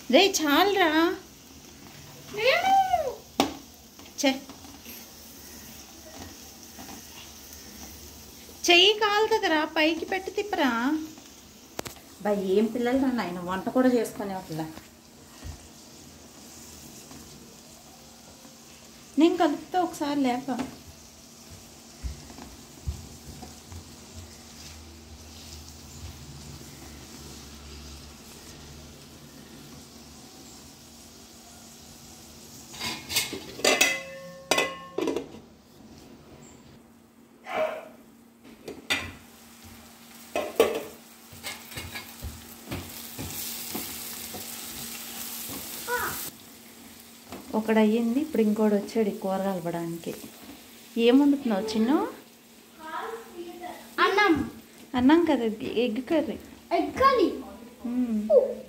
రే చాలరా చే చెయ్యి కాలుతుందిరా పైకి పెట్టి తిప్పరా బా ఏం పిల్లలు నన్ను ఆయన వంట కూడా చేసుకునే పిల్ల నేను కలుపుతా ఒకసారి లేక ఒకడు అయ్యింది ఇప్పుడు ఇంకోటి వచ్చాడు ఈ కూర కలపడానికి ఏం వండుతున్నావు చిన్న అన్నం అన్నాం కదా ఎగ్ కర్రీ ఎక్కాలి మ్మ్.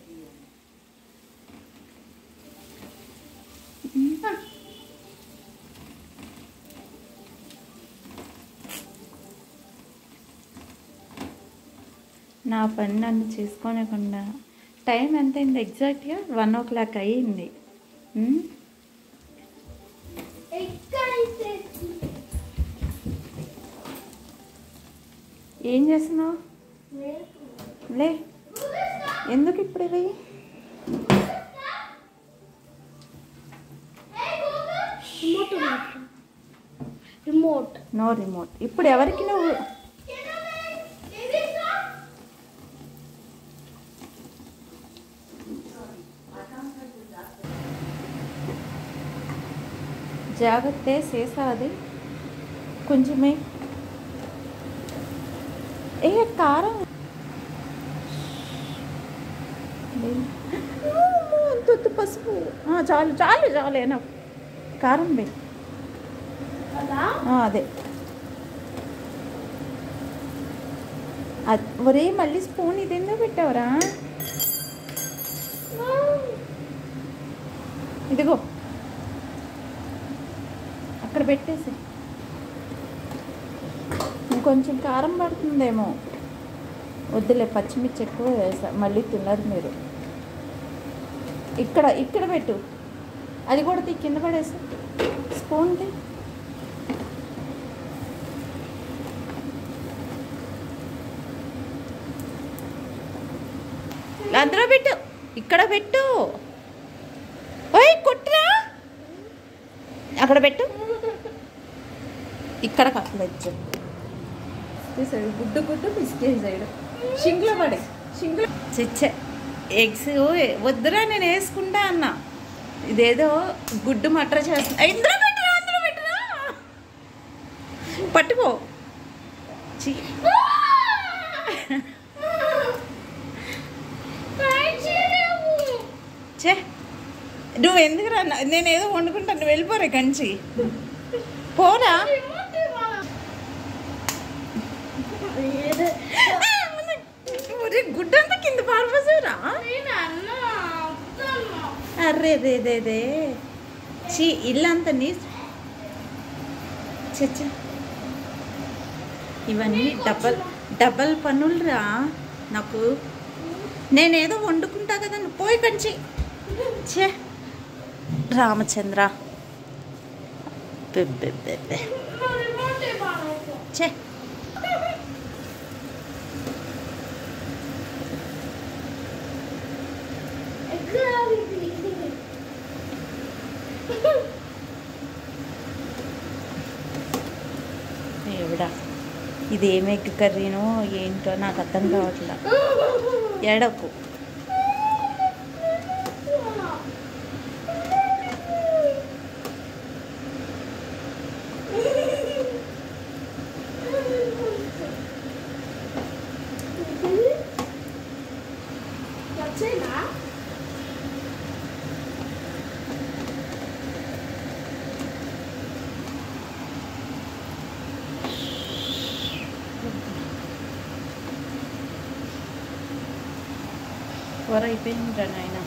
నా పని నన్ను చేసుకోనకుండా టైం ఎంత అయింది ఎగ్జాక్ట్గా వన్ ఓ క్లాక్ అయ్యింది మ్మ్? ఎక్కడైతే ఏం చేస్తున్నావు లే ఎందుకు ఇప్పుడు ఇవి రిమోట్ రిమోట్ నో రిమోట్ ఇప్పుడు ఎవరికి నువ్వు జాగ్రత్త సీసా అది కొంచెమే ఏ కారం లేదు. అమ్మో, అంత వద్దు పసుపు ఆ, చాలు చాలు చాలు ఏనా కారం వే కదా ఆ, అదే అద్- ఒరే మళ్ళీ స్పూన్ ఇదెందో పెట్టావురా ఇదిగో అక్కడ పెట్టేసి ఇంకొంచెం కారం పడుతుందేమో వద్దులే పచ్చిమిర్చి ఎక్కువ వేసా మళ్ళీ తినరు మీరు ఇక్కడ ఇక్కడ పెట్టు అది కూడా తీ కింద పడేసి స్పూన్ తీ అందులో పెట్టు ఇక్కడ పెట్టు ఓయ్ కుట్రా అక్కడ పెట్టు ఇక్కడ కట్టలేదు తీసాడు గుడ్డు గుడ్డు పిసికేసాడు షింక్లో పడే షింక్లో చిచ్చే ఎగ్స్ వద్దురా నేను వేసుకుంటా అన్న ఇదేదో గుడ్డు మటర్ చేస్తా ఇందులో పెట్టురా అందులో పెట్టురా పట్టుకో చి చే నువ్వు ఎందుకు రా నేను ఏదో వండుకుంటాను నువ్వు వెళ్ళిపోరే కంచి పోరా ఒరే గుడ్డంతా కింద పారిపోసారా అర్రే రే రే రే చీ ఇల్లంతా నీ చచ్చ ఇవన్నీ డబల్ డబల్ పనులురా నాకు నేనేదో వండుకుంటా కదా నువ్వు పోయి కంచి ఛే రామచంద్ర బెబ్బెబ్బెబ్బె. ఛే దేవుడా ఇది ఏం ఎగ్ కర్రీనో ఏంటో నాకు అర్థం కావట్లా ఎడకు వచ్చేనా కూర అయిపోయిందిరా నాయన